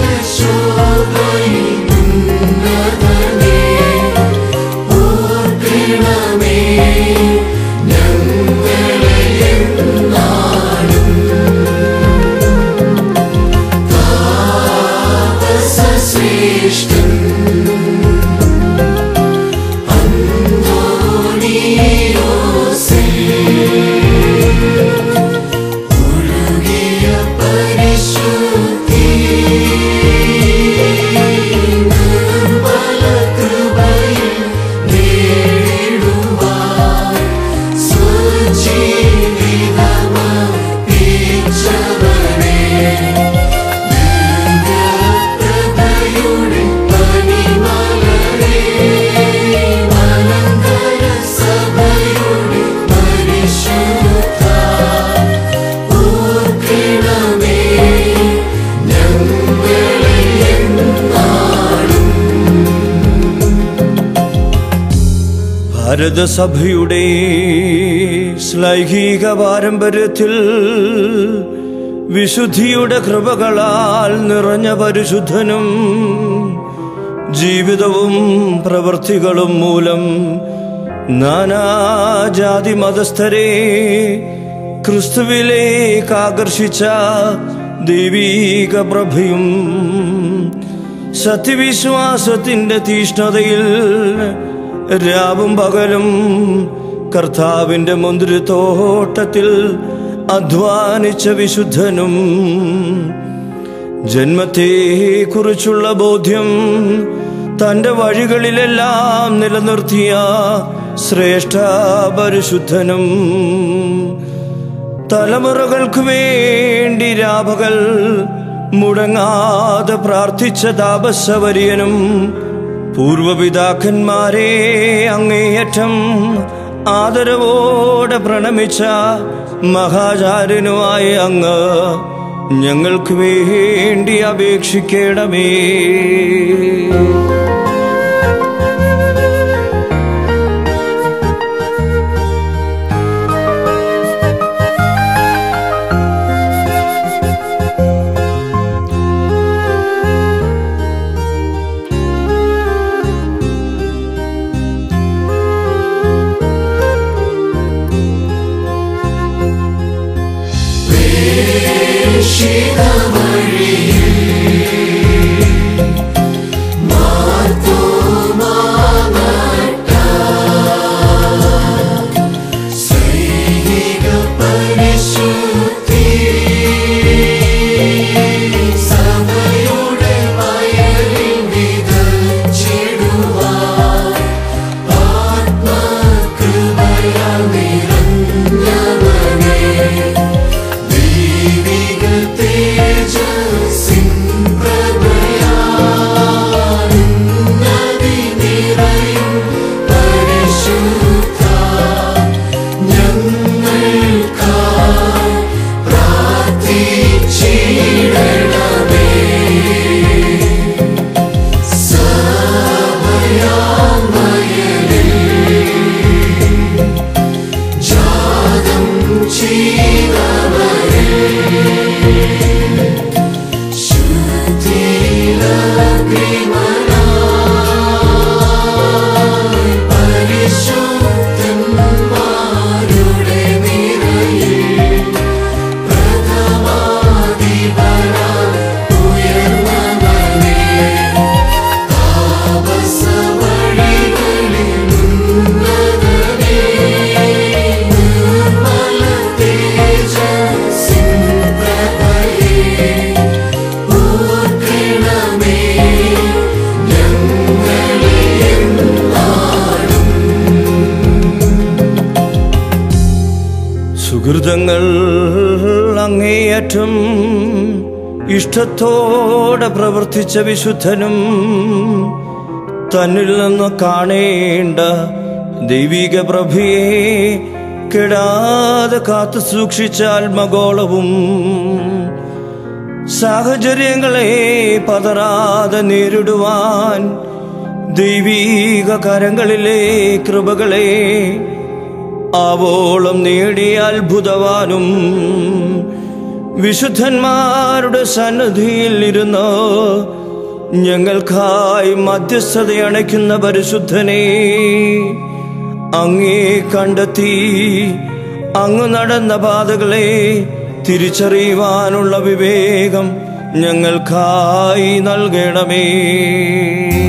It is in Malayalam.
ഭാരതസഭയുടെ ശ്ലൈഹിക പാരമ്പര്യത്തിൽ വിശുദ്ധിയുടെ കൃപകളാൽ നിറഞ്ഞ പരിശുദ്ധനും ജീവിതവും പ്രവൃത്തികളും മൂലം നാനാജാതി മതസ്ഥരെ ക്രിസ്തുവിലേക്ക് ആകർഷിച്ച ദൈവീക പ്രഭയും സത്യവിശ്വാസത്തിന്റെ തീഷ്ണതയിൽ രാവും പകലും കർത്താവിന്റെ മുന്തിരിത്തോട്ടത്തിൽ അധ്വാനിച്ച വിശുദ്ധനും ജന്മത്തെക്കുറിച്ചുള്ള ബോധ്യം തന്റെ വഴികളിലെല്ലാം നിലനിർത്തിയ ശ്രേഷ്ഠ പരിശുദ്ധനും തലമുറകൾക്ക് വേണ്ടി രാപകൽ മുടങ്ങാതെ പ്രാർത്ഥിച്ച താപസവര്യനും പൂർവപിതാക്കന്മാരെ അങ്ങേയറ്റം ആദരവോടെ പ്രണമിച്ച മഹാചാര്യനുമായ അങ്ങ് ഞങ്ങൾക്ക് വേണ്ടി അപേക്ഷിക്കണമേ സുഹൃതങ്ങൾ അങ്ങേയറ്റം ഇഷ്ടത്തോടെ പ്രവർത്തിച്ച വിശുദ്ധനും തന്നിൽ നിന്ന് കാണേണ്ട ദൈവിക പ്രഭയെ കെടാതെ കാത്തു സൂക്ഷിച്ച ആത്മഗോളവും സാഹചര്യങ്ങളെ പതറാതെ നേരിടുവാൻ ദൈവീക കരങ്ങളിലെ കൃപകളെ ആവോളം നേടിയ അത്ഭുതവാനും വിശുദ്ധന്മാരുടെ സന്നദ്ധിയിൽ ഇരുന്ന് ഞങ്ങൾക്കായി മധ്യസ്ഥത അണയ്ക്കുന്ന പരിശുദ്ധനെ അങ്ങേ കണ്ടെത്തി അങ്ങ് നടന്ന പാതകളെ തിരിച്ചറിയുവാനുള്ള വിവേകം ഞങ്ങൾക്കായി നൽകണമേ